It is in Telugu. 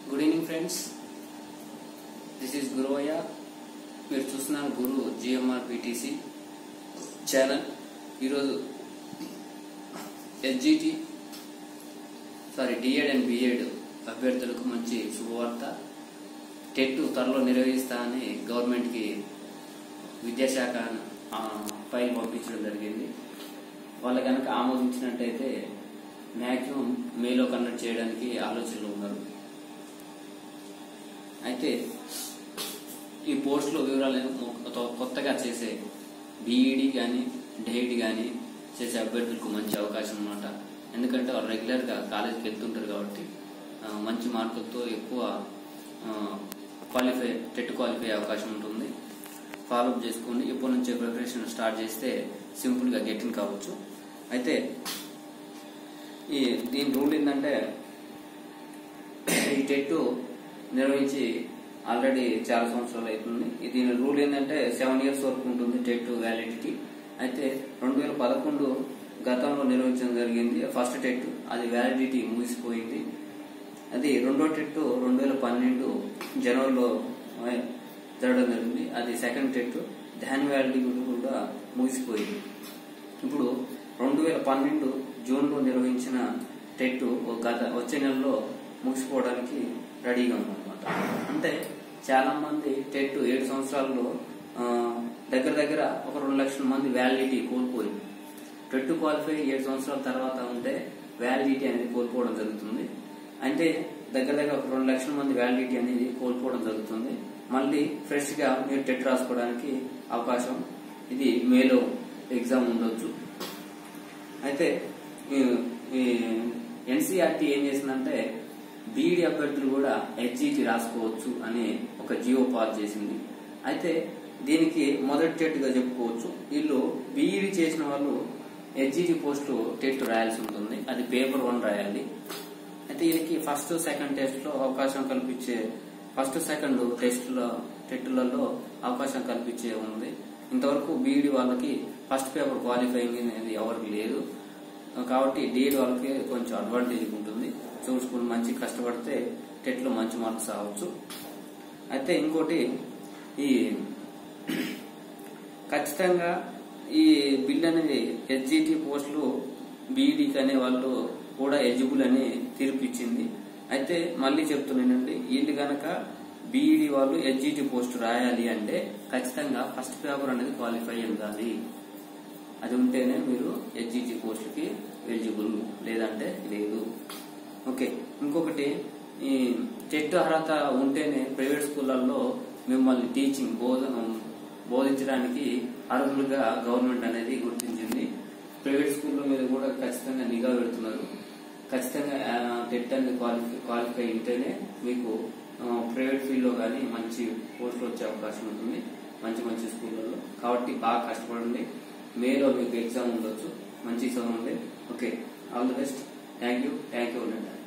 good evening friends this is Guruvayya మీరు చూస్తున్నారు గురు జిఎంఆర్ పిటిసి ఛానల్ ఈరోజు SGT sorry DEd and BEd అభ్యర్థులకు మంచి శుభవార్త టెట్ త్వరలో నిర్వహిస్తా అని గవర్నమెంట్కి విద్యాశాఖ ఆ, ఫైల్ పంపించడం జరిగింది వాళ్ళు కనుక ఆమోదించినట్టయితే మ్యాక్సిమం మేలో కన్వర్ట్ చేయడానికి ఆలోచనలు ఉన్నారు అయితే ఈ పోస్టుల వివరాలు కొ- కొత్తగా చేసే బీఈడి కానీ డేఈడి కానీ చేసే అభ్యర్థులకు మంచి అవకాశం అన్నమాట ఎందుకంటే వాళ్ళు రెగ్యులర్గా కాలేజీకి వెళ్తుంటారు కాబట్టి ఆ, మంచి మార్కులతో ఎక్కువ క్వాలిఫై టెట్ క్వాలిఫై అయ్యే అవకాశం ఉంటుంది ఫాలోఅప్ చేసుకోండి ఇప్పటి నుంచే ప్రిపరేషన్ స్టార్ట్ చేస్తే సింపుల్గా గెటిన్ కావచ్చు అయితే ఈ దీని రూల్ ఏంటంటే ఈ టెట్ నిర్వహించి ఆల్రెడీ చాలా సంవత్సరాలు అవుతుంది దీని రూల్ ఏంటంటే సెవెన్ ఇయర్స్ వరకు ఉంటుంది టెట్ వ్యాలిడిటీ అయితే రెండు వేల పదకొండు గతంలో నిర్వహించడం జరిగింది ఫస్ట్ టెట్ అది వ్యాలిడిటీ ముగిసిపోయింది అది రెండో టెట్ రెండు వేల పన్నెండు జనవరిలో ఆ, జరగడం జరిగింది అది సెకండ్ టెట్ దాని వ్యాలిడిటీ కూడా ముగిసిపోయింది ఇప్పుడు రెండు వేల పన్నెండు జూన్లో నిర్వహించిన టెట్ గత వచ్చే నెలలో ముగిసిపోవడానికి రెడీగా ఉందన్నమాట అంటే చాలా మంది టెట్ ఏడు సంవత్సరాల్లో ఆ, దగ్గర దగ్గర ఒక రెండు లక్షల మంది వ్యాలిడిటీ కోల్పోయింది టెట్ క్వాలిఫై ఏడు సంవత్సరాల తర్వాత ఉంటే వ్యాలిడిటీ అనేది కోల్పోవడం జరుగుతుంది అంటే దగ్గర దగ్గర ఒక రెండు లక్షల మంది వ్యాలిడిటీ అనేది కోల్పోవడం జరుగుతుంది మళ్ళీ ఫ్రెష్ గా మీరు టెట్ రాసుకోవడానికి అవకాశం ఇది మేలో ఎగ్జామ్ ఉండొచ్చు అయితే ఈ ఎన్సీఆర్టీ ఏం చేసిందంటే బీఈడి అభ్యర్థులు కూడా హెచ్జిటి రాసుకోవచ్చు అని ఒక జియో పాస్ చేసింది అయితే దీనికి మొదటి టెట్ గా చెప్పుకోవచ్చు వీళ్ళు బీఈడి చేసిన వాళ్ళు హెచ్జిటి పోస్టు టెట్ రాయాల్సి ఉంటుంది అది పేపర్ వన్ రాయాలి అయితే వీళ్ళకి ఫస్ట్ సెకండ్ టెస్ట్ లో అవకాశం కల్పించే ఫస్ట్ సెకండ్ టెస్ట్లో టెట్లలో అవకాశం కల్పించే ఉంది ఇంతవరకు బీఈడి వాళ్ళకి ఫస్ట్ పేపర్ క్వాలిఫైయింగ్ అనేది ఎవరికి లేదు కాబట్టి డిఎడ్ వాళ్ళకి కొంచెం అడ్వాంటేజ్ ఉంటుంది చూసుకుని మంచి కష్టపడితే టెట్లో మంచి మార్క్స్ రావచ్చు అయితే ఇంకోటి ఈ ఖచ్చితంగా ఈ బిల్ అనేది హెచ్జిటి పోస్టులు బీఈడికి అనే వాళ్ళు కూడా ఎలిజిబుల్ అని తీర్పు ఇచ్చింది అయితే మళ్ళీ చెప్తున్నానండి వీళ్ళు గనక బీఈడి వాళ్ళు హెచ్జిటి పోస్ట్ రాయాలి అంటే ఖచ్చితంగా ఫస్ట్ పేపర్ అనేది క్వాలిఫై ఉండాలి అది ఉంటేనే మీరు హెచ్జిటి పోస్టుకి ఎలిజిబుల్ లేదంటే లేదు ఓకే ఇంకొకటి ఈ టెట్ అర్హత ఉంటేనే ప్రైవేట్ స్కూళ్ళల్లో మిమ్మల్ని టీచింగ్ బోధ బోధించడానికి అర్హులుగా గవర్నమెంట్ అనేది గుర్తించింది ప్రైవేట్ స్కూళ్ళ మీద కూడా ఖచ్చితంగా నిఘా పెడుతున్నారు ఖచ్చితంగా టెట్ అనేది క్వాలిఫై క్వాలిఫై ఉంటేనే మీకు ఆ, ప్రైవేట్ ఫీల్డ్లో కానీ మంచి పోస్టులు వచ్చే అవకాశం ఉంటుంది మంచి మంచి స్కూళ్ళల్లో కాబట్టి బాగా కష్టపడండి మేలో మీకు ఎగ్జామ్ ఉండొచ్చు మంచి చదవండి okay all the best thank you thank you